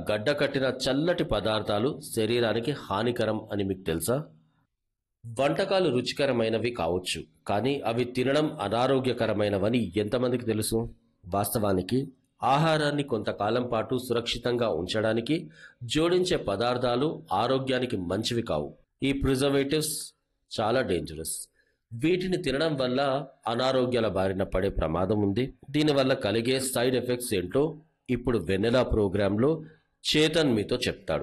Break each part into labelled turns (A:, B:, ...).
A: గడ్డ కట్టిన చల్లటి పదార్థాలు శరీరానికి హానికరం అని మీకు తెలుసా వంటకాలు రుచికరమైనవి కావచ్చు కానీ అవి తినడం అనారోగ్యకరమైనవని ఎంతమందికి తెలుసు వాస్తవానికి ఆహారాన్ని కొంతకాలం పాటు సురక్షితంగా ఉంచడానికి జోడించే పదార్థాలు ఆరోగ్యానికి మంచివి కావు ఈ ప్రిజర్వేటివ్స్ చాలా డేంజరస్ వీటిని తినడం వల్ల అనారోగ్యాల బారిన పడే ప్రమాదం ఉంది దీనివల్ల కలిగే సైడ్ ఎఫెక్ట్స్ ఏంటో ఇప్పుడు వెన్నెలా ప్రోగ్రాంలో చేతన్ మీతో చెప్తాడు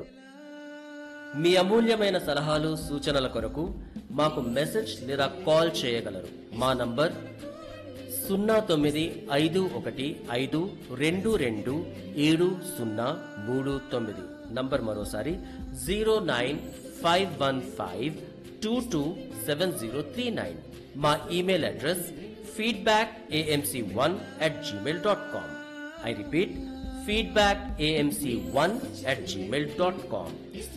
B: మీ అమూల్యమైన సలహాలు సూచనల కొరకు మాకు మెసేజ్ లేదా కాల్ చేయగలరు మా నంబర్ సున్నా తొమ్మిది ఐదు ఒకటి ఐదు రెండు రెండు ఏడు సున్నా మూడు తొమ్మిది నంబర్ మరోసారి zero nine five one five two two seven zero three nine మా email address feedback AMC one at Gmail dot com I repeat feedback AMC one at Gmail dot com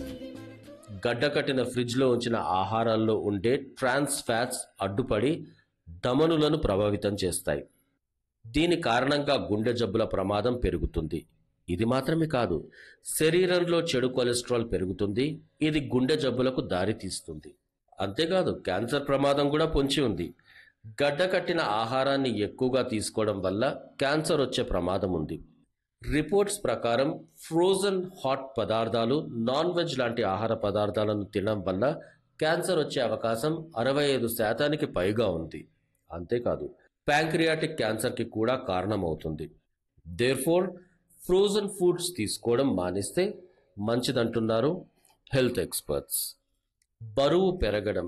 A: గడ్డ కట్టిన ఫ్రిడ్జ్లో ఉంచిన ఆహారాల్లో ఉండే ట్రాన్స్ ఫ్యాట్స్ అడ్డుపడి ధమనులను ప్రభావితం చేస్తాయి దీని కారణంగా గుండె జబ్బుల ప్రమాదం పెరుగుతుంది ఇది మాత్రమే కాదు శరీరంలో చెడు కొలెస్ట్రాల్ పెరుగుతుంది ఇది గుండె జబ్బులకు దారితీస్తుంది అంతేకాదు క్యాన్సర్ ప్రమాదం కూడా పొంచి ఉంది గడ్డ కట్టిన ఆహారాన్ని ఎక్కువగా తీసుకోవడం వల్ల క్యాన్సర్ వచ్చే ప్రమాదం ఉంది రిపోర్ట్స్ ప్రకారం ఫ్రోజన్ హాట్ పదార్థాలు నాన్ వెజ్ లాంటి ఆహార పదార్థాలను తినడం వల్ల క్యాన్సర్ వచ్చే అవకాశం అరవై ఐదు శాతానికి పైగా ఉంది అంతేకాదు ప్యాంక్రియాటిక్ క్యాన్సర్కి కూడా కారణమవుతుంది దేర్ఫోర్ ఫ్రోజన్ ఫుడ్స్ తీసుకోవడం మానేస్తే మంచిదంటున్నారు హెల్త్ ఎక్స్పర్ట్స్ బరువు పెరగడం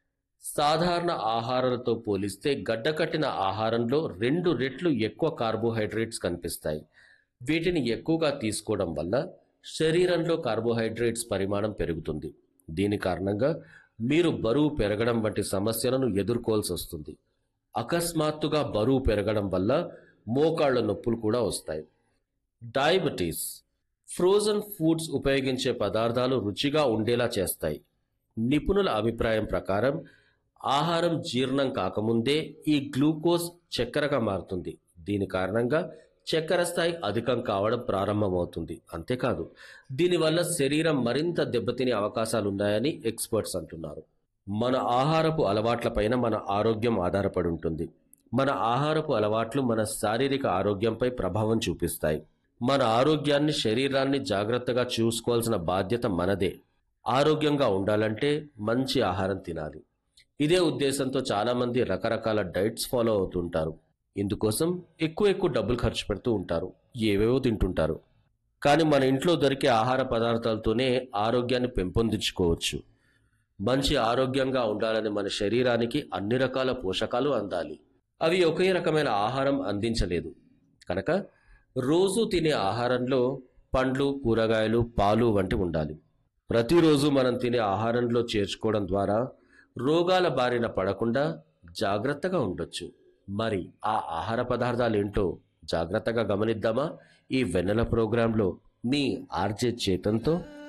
A: సాధారణ ఆహారాలతో పోలిస్తే గడ్డకట్టిన ఆహారంలో రెండు రెట్లు ఎక్కువ కార్బోహైడ్రేట్స్ కనిపిస్తాయి వీటిని ఎక్కువగా తీసుకోవడం వల్ల శరీరంలో కార్బోహైడ్రేట్స్ పరిమాణం పెరుగుతుంది దీని కారణంగా మీరు బరువు పెరగడం వంటి సమస్యలను ఎదుర్కోవాల్సి వస్తుంది అకస్మాత్తుగా బరువు పెరగడం వల్ల మోకాళ్ళ నొప్పులు కూడా వస్తాయి డయాబెటీస్ ఫ్రోజన్ ఫుడ్స్ ఉపయోగించే పదార్థాలు రుచిగా ఉండేలా చేస్తాయి నిపుణుల అభిప్రాయం ప్రకారం ఆహారం జీర్ణం కాకముందే ఈ గ్లూకోజ్ చక్కెరగా మారుతుంది దీని కారణంగా చక్కెర స్థాయి అధికం కావడం ప్రారంభమవుతుంది అంతేకాదు దీనివల్ల శరీరం మరింత దెబ్బతినే అవకాశాలున్నాయని ఎక్స్పర్ట్స్ అంటున్నారు మన ఆహారపు అలవాట్లపైన మన ఆరోగ్యం ఆధారపడి ఉంటుంది మన ఆహారపు అలవాట్లు మన శారీరక ఆరోగ్యంపై ప్రభావం చూపిస్తాయి మన ఆరోగ్యాన్ని శరీరాన్ని జాగ్రత్తగా చూసుకోవాల్సిన బాధ్యత మనదే ఆరోగ్యంగా ఉండాలంటే మంచి ఆహారం తినాలి ఇదే ఉద్దేశంతో చాలామంది రకరకాల డైట్స్ ఫాలో అవుతుంటారు ఇందుకోసం ఎక్కువ ఎక్కువ డబ్బులు ఖర్చు పెడుతూ ఉంటారు ఏవేవో తింటుంటారు కానీ మన ఇంట్లో దొరికే ఆహార పదార్థాలతోనే ఆరోగ్యాన్ని పెంపొందించుకోవచ్చు మంచి ఆరోగ్యంగా ఉండాలని మన శరీరానికి అన్ని రకాల పోషకాలు అందాలి అవి ఒకే రకమైన ఆహారం అందించలేదు కనుక రోజు తినే ఆహారంలో పండ్లు కూరగాయలు పాలు వంటి ఉండాలి ప్రతిరోజు మనం తినే ఆహారంలో చేర్చుకోవడం ద్వారా రోగాల బారిన పడకుండా జాగ్రత్తగా ఉండొచ్చు మరి ఆ ఆహార పదార్థాలు ఏంటో జాగ్రత్తగా గమనిద్దామా ఈ వెన్నెల ప్రోగ్రాంలో మీ ఆర్జే చేతంతో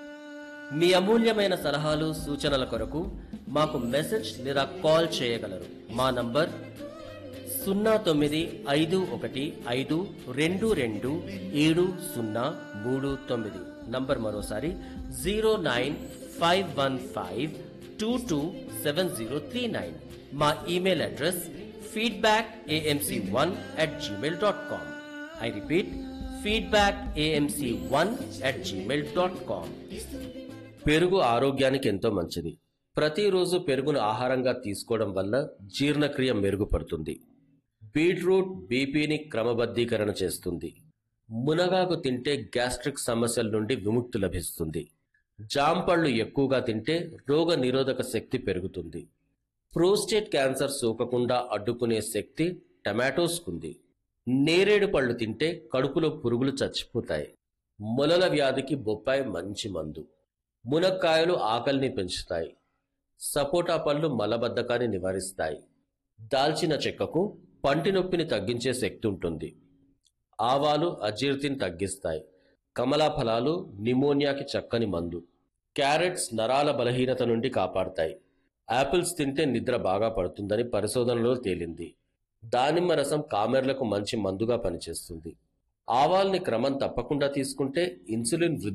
B: మీ అమూల్యమైన సలహాలు సూచనల కొరకు మాకు మెసేజ్ లేదా కాల్ చేయగలరు మా నంబర్ సున్నా తొమ్మిది ఐదు ఒకటి ఐదు రెండు రెండు ఏడు సున్నా మూడు తొమ్మిది నంబర్ మరోసారి zero nine five one five two two seven zero three nine మా email address feedback AMC one at Gmail dot com I repeat feedback AMC one at Gmail dot com
A: పెరుగు ఆరోగ్యానికి ఎంతో మంచిది ప్రతిరోజు పెరుగును ఆహారంగా తీసుకోవడం వల్ల జీర్ణక్రియ మెరుగుపడుతుంది బీట్రూట్ బీపీని క్రమబద్ధీకరణ చేస్తుంది మునగాకు తింటే గ్యాస్ట్రిక్ సమస్యల నుండి విముక్తి లభిస్తుంది జాంపళ్ళు ఎక్కువగా తింటే రోగ నిరోధక శక్తి పెరుగుతుంది ప్రోస్టేట్ క్యాన్సర్ సోకకుండా అడ్డుకునే శక్తి టమాటోస్కుంది నేరేడు పళ్ళు తింటే కడుపులో పురుగులు చచ్చిపోతాయి మొలల వ్యాధికి బొప్పాయి మంచి మందు మునక్కాయలు ఆకలిని పెంచుతాయి సపోటా పళ్ళు మలబద్ధకాన్ని నివారిస్తాయి దాల్చిన చెక్కకు పంటి నొప్పిని తగ్గించే శక్తి ఉంటుంది ఆవాలు అజీర్తిని తగ్గిస్తాయి కమలా ఫలాలు నిమోనియాకి చక్కని మందు క్యారెట్స్ నరాల బలహీనత నుండి కాపాడతాయి యాపిల్స్ తింటే నిద్ర బాగా పడుతుందని పరిశోధనలో తేలింది దానిమ్మ రసం కామెర్లకు మంచి మందుగా పనిచేస్తుంది ఆవాల్ని క్రమం తప్పకుండా తీసుకుంటే ఇన్సులిన్ వృద్ధి